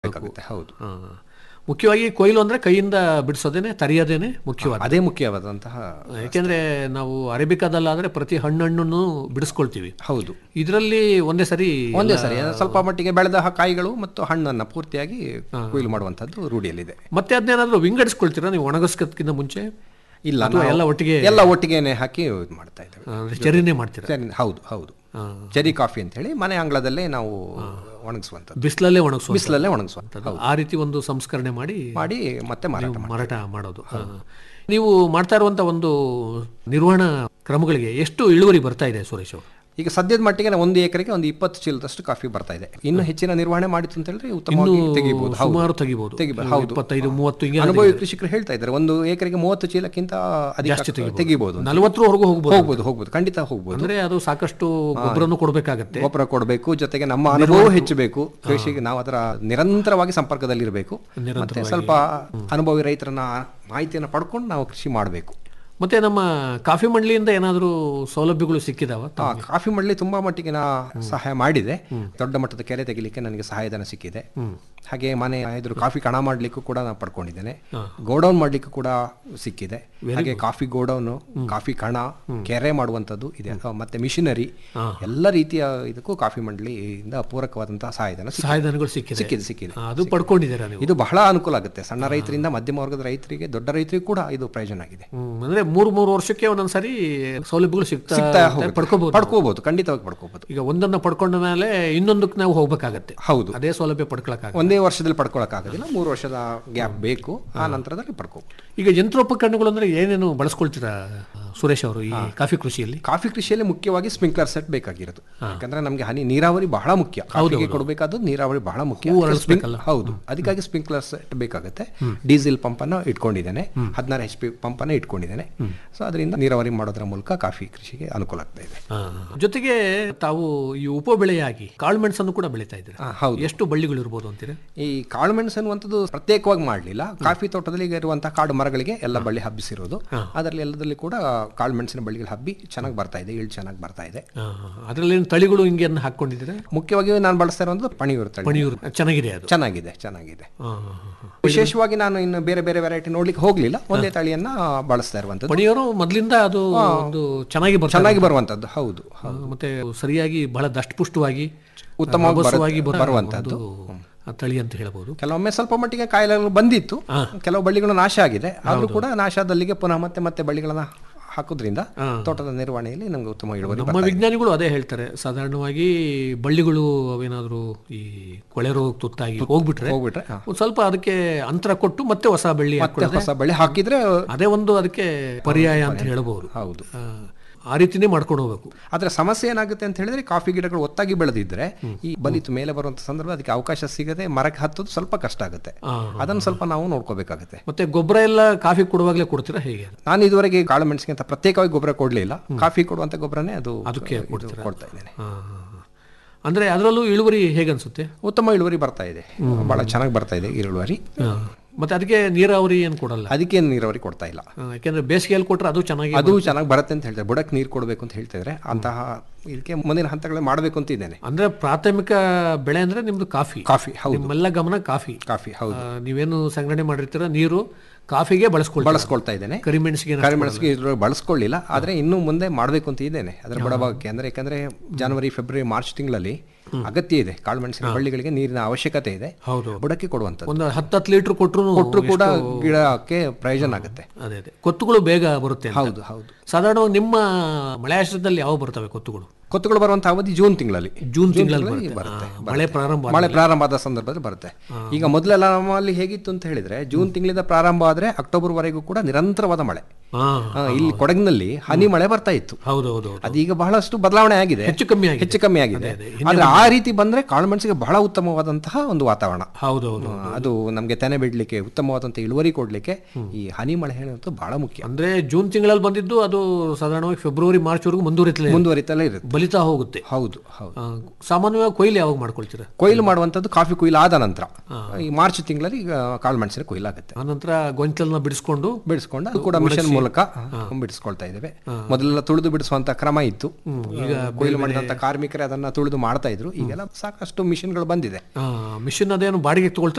ಮಾಡಬೇಕಾಗುತ್ತೆ ಹೌದು ಹಾ. ಮುಖ್ಯವಾಗಿ ಕೊಯ್ಲು ಅಂದ್ರೆ ಕೈಯಿಂದ ಬಿಡಿಸೋದೇನೆ ತರಿಯೋದೇನೆ ಮುಖ್ಯವಾದ ಅದೇ ಮುಖ್ಯವಾದಂತಹ ಯಾಕೆಂದ್ರೆ ನಾವು ಅರೇಬಿಕಾದಲ್ಲಾದ್ರೆ ಪ್ರತಿ ಹಣ್ಣನ್ನು ಬಿಡಿಸ್ಕೊಳ್ತೀವಿ ಹೌದು ಇದರಲ್ಲಿ ಒಂದೇ ಸರಿ ಒಂದೇ ಸರಿ ಸ್ವಲ್ಪ ಮಟ್ಟಿಗೆ ಬೆಳೆದ ಹ- ಕಾಯಿಗಳು ಮತ್ತು ಹಣ್ಣನ್ನ ಪೂರ್ತಿಯಾಗಿ ಕೊಯ್ಲು ಮಾಡುವಂತದ್ದು ರೂಢಿಯಲ್ಲಿದೆ ಮತ್ತೆ ಅದನ್ನೇನಾದ್ರೂ ವಿಂಗಡಿಸ್ಕೊಳ್ತೀರಾ ನೀವು ಒಣಗಿಸ್ಕೋದ್ಕಿಂತ ಮುಂಚೆ ಇಲ್ಲ ಅಥವಾ ನಾವು ಎಲ್ಲ ಒಟ್ಟಿಗೆ ಎಲ್ಲ ಒಟ್ಟಿಗೆನೆ ಹಾಕಿ ಇದು ಮಾಡ್ತಾ ಇದ್ದೇವೆ ಆ, ಚೆರಿನೇ ಮಾಡ್ತೀರಾ ಸರಿ, ಹೌದು ಹೌದು ಚೆರಿ ಕಾಫಿ ಅಂತ ಹೇಳಿ ಮನೆ ಅಂಗಳದಲ್ಲೇ ನಾವು ಒಣಗಿಸುವಂಥದ್ದು ಬಿಸಿಲಲ್ಲೇ ಒಣಗಿಸುವ ಬಿಸಿಲಲ್ಲೇ ಒಣಗಿಸುವಂಥದ್ದು ಆ ರೀತಿ ಒಂದು ಸಂಸ್ಕರಣೆ ಮಾಡಿ ಮಾಡಿ ಮತ್ತೆ ಮಾರಾಟ ನೀವು ಮಾರಾಟ ಮಾಡೋದು ಹಾ. ನೀವು ಮಾಡ್ತಾ ಇರುವಂತ ಒಂದು ನಿರ್ವಹಣಾ ಕ್ರಮಗಳಿಗೆ ಎಷ್ಟು ಇಳುವರಿ ಬರ್ತಾ ಇದೆ ಸುರೇಶ್ ಅವರು ಈಗ ಸದ್ಯದ ಮಟ್ಟಿಗೆ ನಾವು ಒಂದು ಎಕರೆಗೆ ಒಂದು ಇಪ್ಪತ್ತು ಚೀಲದಷ್ಟು ಕಾಫಿ ಬರ್ತಾ ಇದೆ ಇನ್ನು ಹೆಚ್ಚಿನ ನಿರ್ವಹಣೆ ಮಾಡಿತ್ತು ಅಂತ ಹೇಳಿದ್ರೆ ಉತ್ತಮವಾಗಿ ತೆಗಿಬಹುದು ಹೌದು. ಸುಮಾರು ತೆಗಿಬಹುದು ತೆಗಿಬಹುದು, ಹೌದು. ಇಪ್ಪತ್ತೈದು ಮೂವತ್ತು ಹಿಂಗೆ ಅನುಭವಿ ಕೃಷಿಕರು ಹೇಳ್ತಾ ಇದ್ದಾರೆ ಒಂದು ಎಕರೆಗೆ ಮೂವತ್ತು ಚೀಲಕ್ಕಿಂತ ಅಧಿಕ ತೆಗಿಬಹುದು ನಲವತ್ತರವರೆಗೂ ಹೋಗ್ಬೋದು ಹೋಗ್ಬೋದು ಹೋಗ್ಬೋದು ಖಂಡಿತ ಹೋಗ್ಬೋದು ಅಂದ್ರೆ ಅದು ಸಾಕಷ್ಟು ಗೊಬ್ಬರನು ಕೊಡಬೇಕಾಗತ್ತೆ ಗೊಬ್ಬರ ಕೊಡಬೇಕು ಜೊತೆಗೆ ನಮ್ಮ ಅನುಭವ ಹೆಚ್ಚಬೇಕು ಕೃಷಿಗೆ ನಾವು ಅದರ ನಿರಂತರವಾಗಿ ಸಂಪರ್ಕದಲ್ಲಿರಬೇಕು ಮತ್ತೆ ಸ್ವಲ್ಪ ಅನುಭವಿ ರೈತರನ್ನ ಮಾಹಿತಿಯನ್ನು ಪಡ್ಕೊಂಡು ನಾವು ಕೃಷಿ ಮಾಡಬೇಕು ಮತ್ತೆ ನಮ್ಮ ಕಾಫಿ ಮಂಡಳಿಯಿಂದ ಏನಾದರೂ ಸೌಲಭ್ಯಗಳು ಸಿಕ್ಕಿದಾವ ಆ, ಕಾಫಿ ಮಾಡಲಿ ತುಂಬಾ ಮಟ್ಟಿಗೆ ನಾ ಸಹಾಯ ಮಾಡಿದೆ ದೊಡ್ಡ ಮಟ್ಟದ ಕೆರೆ ತೆಗಿಲಿಕ್ಕೆ ನನಗೆ ಸಹಾಯಧನ ಸಿಕ್ಕಿದೆ ಹಾಗೆ ಮನೆ ಎದುರು ಕಾಫಿ ಕಣ ಮಾಡ್ಲಿಕ್ಕೂ ಕೂಡ ನಾನು ಪಡ್ಕೊಂಡಿದ್ದೇನೆ ಗೋಡೌನ್ ಮಾಡ್ಲಿಕ್ಕೂ ಕೂಡ ಸಿಕ್ಕಿದೆ ಹಾಗೆ ಕಾಫಿ ಗೋಡೌನ್ ಕಾಫಿ ಕಣ ಕೆರೆ ಮಾಡುವಂತದ್ದು ಇದೆ ಆ, ಮತ್ತೆ ಮಿಷಿನರಿ ಎಲ್ಲ ರೀತಿಯ ಇದಕ್ಕೂ ಕಾಫಿ ಮಂಡಳಿಯಿಂದ ಪೂರಕವಾದಂತಹ ಸಹಾಯಧನ ಸಿಕ್ಕಿದೆ. ಸಹಾಯಧನಗಳು ಸಿಕ್ಕಿದೆ ಸಿಕ್ಕಿದೆ ಸಿಕ್ಕಿದೆ ಆ, ಅದು ಪಡ್ಕೊಂಡಿದ್ದೀರಾ ನೀವು ಇದು ಬಹಳ ಅನುಕೂಲ ಆಗುತ್ತೆ ಸಣ್ಣ ರೈತರಿಂದ ಮಧ್ಯಮ ವರ್ಗದ ರೈತರಿಗೆ ದೊಡ್ಡ ರೈತರಿಗೂ ಕೂಡ ಇದು ಪ್ರಯೋಜನ ಆಗಿದೆ ಹ್ಮ್, ಅಂದ್ರೆ ಮೂರು ಮೂರು ವರ್ಷಕ್ಕೆ ಒಂದೊಂದ್ಸರಿ ಸೌಲಭ್ಯಗಳು ಸಿಗ್ತಾ ಸಿಗ್ತಾ ಇರುತ್ತೆ, ಹೋಗುತ್ತೆ. ಪಡ್ಕೋಬಹುದು ಪಡ್ಕೋಬಹುದು ಖಂಡಿತವಾಗಿ ಪಡ್ಕೋಬಹುದು ಈಗ ಒಂದನ್ನ ಪಡ್ಕೊಂಡ ಮೇಲೆ ಇನ್ನೊಂದಕ್ಕೆ ನಾವು ಹೋಗ್ಬೇಕಾಗತ್ತೆ ಹೌದು ಅದೇ ಸೌಲಭ್ಯ ಪಡ್ಕೊಳಕ್ಕಾಗ ಒಂದೇ ವರ್ಷದಲ್ಲಿ ಪಡ್ಕೊಳಕ್ಕಾಗೋದಿಲ್ಲ ಮೂರು ವರ್ಷದ ಗ್ಯಾಪ್ ಬೇಕು ಆ ನಂತರದಲ್ಲಿ ಪಡ್ಕೋಬಹುದು ಈಗ ಯಂತ್ರೋಪಕರಣಗಳು ಅಂದ್ರೆ ಏನೇನು ಬಳಸ್ಕೊಳ್ತೀರಾ ಸುರೇಶ್ ಅವರು ಈ ಕಾಫಿ ಕೃಷಿಯಲ್ಲಿ ಕಾಫಿ ಕೃಷಿಯಲ್ಲಿ ಮುಖ್ಯವಾಗಿ ಸ್ಪ್ರಿಂಕ್ಲರ್ ಸೆಟ್ ಬೇಕಾಗಿರೋದು ಯಾಕಂದ್ರೆ ನಮಗೆ ಹನಿ ನೀರಾವರಿ ಬಹಳ ಮುಖ್ಯ ಕಾಫಿಗೆ ಕೊಡಬೇಕಾದ್ದು ನೀರಾವರಿ ಬಹಳ ಮುಖ್ಯ ಸ್ಪ್ರಿಂಕ್- ಹೌದು ಅದಕ್ಕಾಗಿ ಸ್ಪ್ರಿಂಕ್ಲರ್ ಸೆಟ್ ಬೇಕಾಗುತ್ತೆ ಡೀಸೆಲ್ ಪಂಪ್ ಅನ್ನ ಇಟ್ಕೊಂಡಿದ್ದೇನೆ ಹದಿನಾರು ಎಚ್ ಪಿ ಪಂಪ್ ಅನ್ನ ಇಟ್ಕೊಂಡಿದ್ದೇನೆ ಸೊ ಅದರಿಂದ ನೀರಾವರಿ ಮಾಡೋದ್ರ ಮೂಲಕ ಕಾಫಿ ಕೃಷಿಗೆ ಅನುಕೂಲ ಆಗ್ತಾ ಇದೆ ಆ, ಜೊತೆಗೆ ತಾವು ಈ ಉಪ ಬೆಳೆಯಾಗಿ ಕಾಳು ಮೆಣಸನ್ನು ಕೂಡ ಬೆಳೀತಾ ಇದ್ದೀರಾ ಆ, ಹೌದು ಎಷ್ಟು ಬಳ್ಳಿಗಳು ಇರ್ಬೋದು ಅಂತೀರಾ ಈ ಕಾಳು ಮೆಣಸು ಅನ್ನುವಂಥದ್ದು ಪ್ರತ್ಯೇಕವಾಗಿ ಮಾಡಲಿಲ್ಲ ಕಾಫಿ ತೋಟದಲ್ಲಿ ಈಗ ಇರುವಂತಹ ಕಾಡು ಮರಗಳಿಗೆ ಎಲ್ಲ ಬಳ್ಳಿ ಹಬ್ಬಿಸಿರೋದು ಅದರಲ್ಲಿ ಎಲ್ಲದಲ್ಲಿ ಕೂಡ ಕಾಳು ಮೆಣಸಿನ ಬಳ್ಳಿಗಳು ಹಬ್ಬಿ ಚೆನ್ನಾಗಿ ಬರ್ತಾ ಇದೆ ಇಳು ಚೆನ್ನಾಗಿ ಬರ್ತಾ ಇದೆ ಅದರಲ್ಲಿ ತಳಿಗಳು ಹಿಂಗೆ ಹಾಕೊಂಡಿದ್ದೀರಾ ಮುಖ್ಯವಾಗಿ ನಾನು ಬಳಸ್ತಾ ಇರುವಂಥದ್ದು ಪಣಿಯೂರು ತಳಿ ಪಣಿಯೂರು ಚೆನ್ನಾಗಿದೆ ಅದು ಚೆನ್ನಾಗಿದೆ ಚೆನ್ನಾಗಿದೆ ಆ, ಆ, ಆ. ವಿಶೇಷವಾಗಿ ನಾನು ಇನ್ನು ಬೇರೆ ಬೇರೆ ವೆರೈಟಿ ನೋಡ್ಲಿಕ್ಕೆ ಹೋಗ್ಲಿಲ್ಲ ಒಂದೇ ತಳಿಯನ್ನ ಬಳಸ್ತಾ ಇರುವಂತದ್ದು ಪಣಿಯೂರು ಮೊದಲಿಂದ ಅದು ಒಂದು ಚೆನ್ನಾಗಿ ಬರ್ತದೆ ಚೆನ್ನಾಗಿ ಬರುವಂತದ್ದು ಹೌದು ಆ, ಮತ್ತೆ ಸರಿಯಾಗಿ ಬಹಳ ದಷ್ಟಪುಷ್ಟವಾಗಿ ಉತ್ತಮವಾಗಿ ಬರು- ರಭಸವಾಗಿ ಬರೋ ಬರುವಂತದ್ದು. ಒಂದು ಆ ತಳಿ ಅಂತ ಹೇಳ್ಬೋದು ಕೆಲವೊಮ್ಮೆ ಸ್ವಲ್ಪ ಮಟ್ಟಿಗೆ ಕಾಯಿಲೆಗಳು ಬಂದಿತ್ತು ಕೆಲವು ಬಳ್ಳಿಗಳು ನಾಶ ಆಗಿದೆ ಆದ್ರೂ ಕೂಡ ನಾಶ ಆದಲ್ಲಿಗೆ ಪುನಃ ಮತ್ತೆ ಮತ್ತೆ ಬಳ್ಳಿಗಳನ್ನ ಹಾಕೋದ್ರಿಂದ ತೋಟದ ನಿರ್ವಹಣೆಯಲ್ಲಿ ನಮಗೆ ಉತ್ತಮ ಇಳುವರಿ ನಮ್ಮ ವಿಜ್ಞಾನಿಗಳು ಅದೇ ಹೇಳ್ತಾರೆ ಸಾಧಾರಣವಾಗಿ ಬಳ್ಳಿಗಳು ಅವೇನಾದ್ರೂ ಈ ಕೊಳೆ ರೋಗ ತುತ್ತಾಗಿ ಹೋಗ್ಬಿಟ್ರೆ ಹೋಗ್ಬಿಟ್ರೆ ಹಾ. ಒಂದ್ ಸ್ವಲ್ಪ ಅದಕ್ಕೆ ಅಂತರ ಕೊಟ್ಟು ಮತ್ತೆ ಹೊಸ ಬಳ್ಳಿ ಮತ್ತೆ ಹಾಕೊಳ್ಳೋದು ಹೊಸ ಬಳ್ಳಿ ಹಾಕಿದ್ರೆ ಅದೇ ಒಂದು ಅದಕ್ಕೆ ಪರ್ಯಾಯ ಅಂತ ಹೇಳ್ಬೋದು ಹೌದು ಆ, ಆ ರೀತಿನೇ ಮಾಡ್ಕೊಂಡು ಹೋಗ್ಬೇಕು ಆದ್ರೆ ಸಮಸ್ಯೆ ಏನಾಗುತ್ತೆ ಅಂತ ಹೇಳಿದ್ರೆ ಕಾಫಿ ಗಿಡಗಳು ಒತ್ತಾಗಿ ಬೆಳೆದಿದ್ರೆ ಈ ಬಲಿತು ಮೇಲೆ ಬರುವಂತ ಸಂದರ್ಭ ಅದಕ್ಕೆ ಅವಕಾಶ ಸಿಗದೆ ಮರಕ್ಕೆ ಹತ್ತೋದು ಸ್ವಲ್ಪ ಕಷ್ಟ ಆಗುತ್ತೆ ಆ, ಅದನ್ನು ಸ್ವಲ್ಪ ನಾವು ನೋಡ್ಕೋಬೇಕಾಗುತ್ತೆ ಮತ್ತೆ ಗೊಬ್ಬರ ಎಲ್ಲ ಕಾಫಿ ಕೊಡುವಾಗಲೇ ಕೊಡ್ತೀರಾ ಹೇಗೆ ನಾನು ಇದುವರೆಗೆ ಕಾಳು ಮೆಣಸಿಗೆ ಅಂತ ಪ್ರತ್ಯೇಕವಾಗಿ ಗೊಬ್ಬರ ಕೊಡ್ಲಿಲ್ಲ ಕಾಫಿ ಕೊಡುವಂತ ಗೊಬ್ಬರನೇ ಅದು ಅದಕ್ಕೆ ಇದು ಕೊಡ್ತಾ ಇದ್ದೇನೆ ಆ, ಆ, ಆ. ಅಂದ್ರೆ ಅದರಲ್ಲೂ ಇಳುವರಿ ಹೇಗನ್ಸುತ್ತೆ ಉತ್ತಮ ಇಳುವರಿ ಬರ್ತಾ ಇದೆ ಬಹಳ ಚೆನ್ನಾಗಿ ಬರ್ತಾ ಇದೆ ಇಳುವರಿ ಆ, ಮತ್ತೆ ಅದಕ್ಕೆ ನೀರಾವರಿ ಏನು ಕೊಡಲ್ಲ ಅದಕ್ಕೆ ನೀರಾವರಿ ಕೊಡ್ತಾ ಇಲ್ಲ ಆ, ಯಾಕೆಂದ್ರೆ ಬೇಸಿಗೆಯಲ್ಲಿ ಕೊಟ್ರೆ ಅದು ಚೆನ್ನಾಗಿ ಅದು ಚೆನ್ನಾಗಿ ಬರುತ್ತೆ ಅಂತ ಹೇಳ್ತಾರೆ ಬುಡಕ್ಕೆ ನೀರು ಕೊಡಬೇಕು ಅಂತ ಹೇಳ್ತಿದ್ರೆ ಅಂತಹ ಇದಕ್ಕೆ ಮುಂದಿನ ಹಂತಗಳನ್ನ ಮಾಡಬೇಕು ಅಂತ ಇದ್ದೇನೆ ಅಂದ್ರೆ ಪ್ರಾಥಮಿಕ ಬೆಳೆ ಅಂದ್ರೆ ನಿಮ್ದು ಕಾಫಿ ಕಾಫಿ ಹೌದು ನಿಮ್ಮೆಲ್ಲ ಗಮನ ಕಾಫಿ ಕಾಫಿ ಹೌದು ಆ, ನೀವೇನು ಸಂಗ್ರಹಣೆ ಮಾಡಿರ್ತೀರ ನೀರು ಕಾಫಿಗೆ ಬಳಸ್ಕೊಳ್ತೀರ ಬಳಸ್ಕೊಳ್ತಾ ಇದ್ದೇನೆ ಕರಿಮೆಣಸಿಗೆ ಕರಿಮೆಣಸಿಗೆ ಇದ್ರೊಳಗೆ ಬಳಸ್ಕೊಳ್ಳಿಲ್ಲ ಆದ್ರೆ ಇನ್ನು ಮುಂದೆ ಮಾಡಬೇಕು ಅಂತ ಇದ್ದೇನೆ ಅದರ ಬಡಭಾಗಕ್ಕೆ ಅಂದ್ರೆ ಯಾಕಂದ್ರೆ ಜನವರಿ ಫೆಬ್ರವರಿ ಮಾರ್ಚ್ ತಿಂಗಳಲ್ಲಿ ಅಗತ್ಯ ಇದೆ ಕಾಳು ಮೆಣಸಿನ ಬಳ್ಳಿಗಳಿಗೆ ನೀರಿನ ಅವಶ್ಯಕತೆ ಇದೆ ಹೌದು ಬುಡಕ್ಕೆ ಕೊಡುವಂಥದ್ದು ಒಂದು ಹತ್ತತ್ತು ಲೀಟರ್ ಕೊಟ್ಟರು ಕೊಟ್ಟರು ಕೂಡ ಗಿಡಕ್ಕೆ ಪ್ರಯೋಜನ ಆಗುತ್ತೆ ಅದೇ ಅದೇ ಕೊತ್ತುಗಳು ಬೇಗ ಬರುತ್ತೆ ಅಂತ. ಹೌದು ಹೌದು ಸಾಧಾರಣವಾಗಿ ನಿಮ್ಮ ಮಳೆಯಾಶ್ರದಲ್ಲಿ ಯಾವ ಬರ್ತವೆ ಕೊತ್ತುಗಳು ಕೊತ್ತುಗಳು ಬರುವಂತ ಅವಧಿ ಜೂನ್ ತಿಂಗಳಲ್ಲಿ ಜೂನ್ ತಿಂಗಳಲ್ಲಿ ತಿಂಗಳಲ್ಲಿ ಬರುತ್ತೆ ಬರುತ್ತೆ, ಆ, ಮಳೆ ಪ್ರಾರಂಭ ಆದ- ಮಳೆ ಪ್ರಾರಂಭ ಆದ ಸಂದರ್ಭದಲ್ಲಿ ಬರುತ್ತೆ ಈಗ ಮೊದಲೆಲ್ಲ ನಮ್ಮಲ್ಲಿ ಹೇಗಿತ್ತು ಅಂತ ಹೇಳಿದ್ರೆ ಜೂನ್ ತಿಂಗಳಿಂದ ಪ್ರಾರಂಭ ಆದ್ರೆ ಅಕ್ಟೋಬರ್ ವರೆಗೂ ಕೂಡ ನಿರಂತರವಾದ ಮಳೆ ಹಾ ಆ, ಇಲ್ಲಿ ಕೊಡಗಿನಲ್ಲಿ ಹನಿ ಮಳೆ ಬರ್ತಾ ಇತ್ತು ಹೌದು ಹೌದು ಹೌದು ಅದೀಗ ಬಹಳಷ್ಟು ಬದಲಾವಣೆ ಆಗಿದೆ ಹೆಚ್ಚು ಕಮ್ಮಿ ಆಗಿದೆ ಹೆಚ್ಚು ಕಮ್ಮಿ ಆಗಿದೆ ಆದ್ರೆ ಆ ರೀತಿ ಬಂದ್ರೆ ಕಾಳುಮೆಣಸಿಗೆ ಬಹಳ ಉತ್ತಮವಾದಂತಹ ಒಂದು ವಾತಾವರಣ ಹೌದು ಹೌದು ಆ, ಅದು ನಮಗೆ ತೆನೆ ಬಿಡ್ಲಿಕ್ಕೆ ಉತ್ತಮವಾದಂತಹ ಇಳುವರಿ ಕೊಡ್ಲಿಕ್ಕೆ ಈ ಹನಿ ಮಳೆ ಹೇಳುವಂಥದ್ದು ಬಹಳ ಮುಖ್ಯ ಅಂದ್ರೆ ಜೂನ್ ತಿಂಗಳಲ್ಲಿ ಬಂದಿದ್ದು ಅದು ಸಾಧಾರಣವಾಗಿ ಫೆಬ್ರವರಿ ಮಾರ್ಚ್ ವರೆಗೂ ಮುಂದುವರಿತಲೇ ಮುಂದುವರಿತಲೇ ಇರುತ್ತೆ ಬಲಿತಾ ಹೋಗುತ್ತೆ ಹೌದು ಹೌದು ಆ, ಸಾಮಾನ್ಯವಾಗಿ ಕೊಯ್ಲು ಯಾವಾಗ ಮಾಡ್ಕೊಳ್ತೀರಾ ಕೊಯ್ಲು ಮಾಡುವಂಥದ್ದು ಕಾಫಿ ಕೊಯ್ಲು ಆದ ನಂತರ ಈ ಮಾರ್ಚ್ ತಿಂಗಳಲ್ಲಿ ಈಗ ಕಾಳುಮೆಣಸಿನ ಕೊಯ್ಲಾಗುತ್ತೆ ಆನಂತರ ಗೊಂಚಲನ್ನ ಬಿಡಿಸ್ಕೊಂಡು ಬಿಡಿಸ್ಕೊಂಡು ಅದು ಕೂಡ ಮಿಷನ್ ಮೂಲಕ ಬಿಡಿಸ್ಕೊಳ್ತಾ ಇದ್ದೇವೆ ಮೊದಲೆಲ್ಲ ತುಳಿದು ಬಿಡಿಸುವಂತ ಕ್ರಮ ಇತ್ತು ಈಗ ಕೊಯ್ಲು ಮಾಡಿದಂತ ಕಾರ್ಮಿಕರೇ ಅದನ್ನ ತುಳಿದು ಮಾಡ್ತಾ ಇದ್ರು ಈಗೆಲ್ಲ ಸಾಕಷ್ಟು ಮಿಷನ್ಗಳು ಬಂದಿದೆ ಮಿಷನ್ ಅದೇನು ಬಾಡಿಗೆ ತಗೊಳ್ತಾರೆ